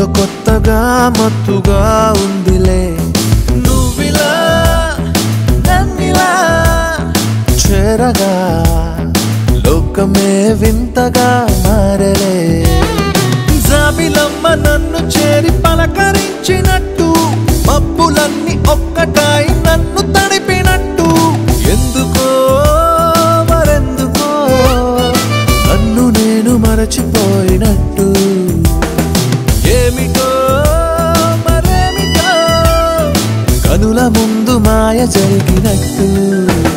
ఏదో కొత్తగా మత్తుగా ఉందిలే నువ్విలా నన్నిలా చేరగా లోకమే వింతగా మారలే జాబిలమ్మ నన్ను చేరి పలకరించినట్టు మబ్బులన్నీ ఒక్కటాయి నన్ను తడిపినట్టు ఎందుకో మరెందుకో నన్ను నేను మరచిపోయినట్టు ఏమిటో మరేమిటో కనుల ముందు మాయ జరిగినట్టు